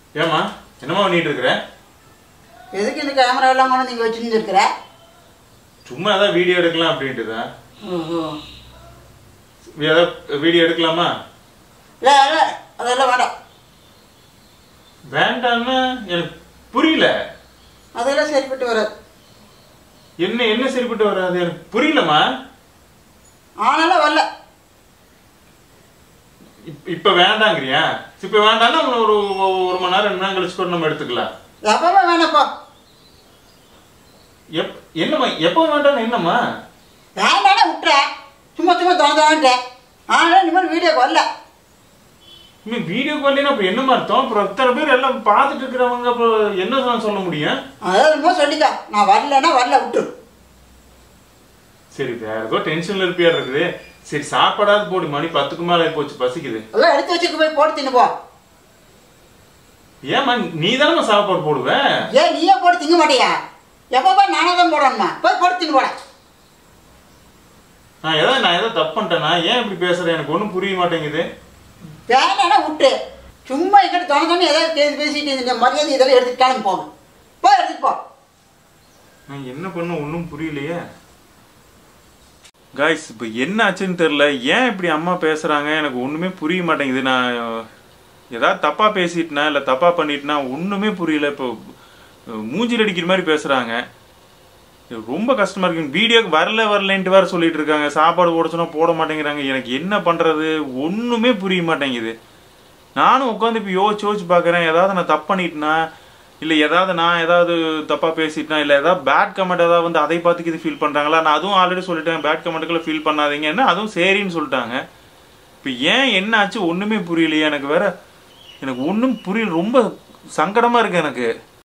ஏம்மா என்னம்மா பண்ணிட்டு இருக்கிற எதுக்கு இந்த கேமரா எல்லாம் கொண்டு நீங்கள் வச்சுருந்துருக்குற சும்மா ஏதாவது வீடியோ எடுக்கலாம் அப்படின்ட்டு தான் ஓஹோ ஏதாவது வீடியோ எடுக்கலாமா இல்லை இல்லை அதெல்லாம் வேண்டாம் வேண்டாம்னா எனக்கு புரியல அதெல்லாம் சரிப்பட்டு வராது என்ன என்ன சரிப்பட்டு வராது எனக்கு புரியலம்மா ஆனாலும் வரல இப்- இப்ப வேண்டாங்கிறியா இப்ப வேண்டாம்னா இன்னும் ஒரு ஒரு மணி நேரம் ரெண்டு மணி நேரம் கழிச்சு கூட நம்ம எடுத்துக்கலாம் எப்பவுமே வேணாப்பா எப் என்னம்மா எப்போ வேண்டாம்னு என்னம்மா வேண்டானே விட்டுறேன் சும்மா சும்மா தோணுதோன்ட்டேன் ஆனாலும் இனிமேல் வீடியோக்கு வரல இன்னும் வீடியோ காலினா அப்ப என்னமா அர்த்தம் அப்புறம் அத்தனை பேர் எல்லாம் பார்த்துட்டு இருக்கிறவங்க அப்புறம் என்ன சொல்ல- சொல்ல முடியும் அதாவது என்னமோ சொல்லிக்கோ நான் வரலன்னா வரல விட்டு சரி வேற ஏதோ டென்ஷன்ல இருப்பியா இருக்குது சரி சாப்பாடாவது போடு மணி பத்துக்கு மேல ஆகி போச்சு பசிக்குது எல்லாம் எடுத்து வச்சுக்க போய் போட்டு தின்னு போ ஏம்மா நீ தானே சாப்பாடு போடுவ ஏன் நீயே போட்டு திங்க மாட்டியா எப்பப்பா நானே தான் போடணுமா போய் போட்டு தின்னு போட நான் ஏதாவது நான் ஏதாவது தப்பு பண்ணிட்டேனா ஏன் இப்படி பேசுறேன் எனக்கு ஒன்றும் புரிய மாட்டேங்குது வேணானா விட்டு சும்மா எங்கிட்ட தோண தோணி ஏதாவது பேசி பேசிட்டு இந்த மரியாதை இதெல்லாம் எடுத்துக்கிட்டாலும் போகும் போய் எடுத்துட்டு போ நான் என்ன பண்ண ஒன்றும் புரியலையே காய்ஸ் இப்போ என்ன ஆச்சுன்னு தெரில ஏன் இப்படி அம்மா பேசுகிறாங்க எனக்கு ஒன்றுமே புரிய மாட்டேங்குது நான் ஏதாவது தப்பாக பேசிட்டேனா இல்லை தப்பாக பண்ணிட்டேனா ஒன்றுமே புரியல இப்போ மூஞ்சில் அடிக்கிற மாதிரி பேசுகிறாங்க ரொம்ப கஷ்டமாக இருக்கு வீடியோக்கு வரல வரலன்ட்டு வேறு சொல்லிட்டு இருக்காங்க சாப்பாடு போட சொன்னா போட மாட்டேங்கிறாங்க எனக்கு என்ன பண்ணுறது ஒன்றுமே புரிய மாட்டேங்குது நானும் உட்காந்து இப்போ யோசிச்சு யோசிச்சு பார்க்குறேன் ஏதாவது நான் தப்பு பண்ணிட்டேனா இல்லை ஏதாவது நான் ஏதாவது தப்பாக பேசிட்டேனா இல்லை ஏதாவது பேட் கமெண்ட் ஏதாவது வந்து அதை பார்த்துக்கு இது ஃபீல் பண்ணுறாங்களா நான் அதுவும் ஆல்ரெடி சொல்லிட்டேன் பேட் கமெண்ட்டுக்குள்ள ஃபீல் பண்ணாதீங்கன்னா அதுவும் சரின்னு சொல்லிட்டாங்க இப்போ ஏன் என்ன ஆச்சு ஒன்றுமே புரியலையே எனக்கு வேற எனக்கு ஒன்றும் புரியல ரொம்ப சங்கடமாக இருக்கு எனக்கு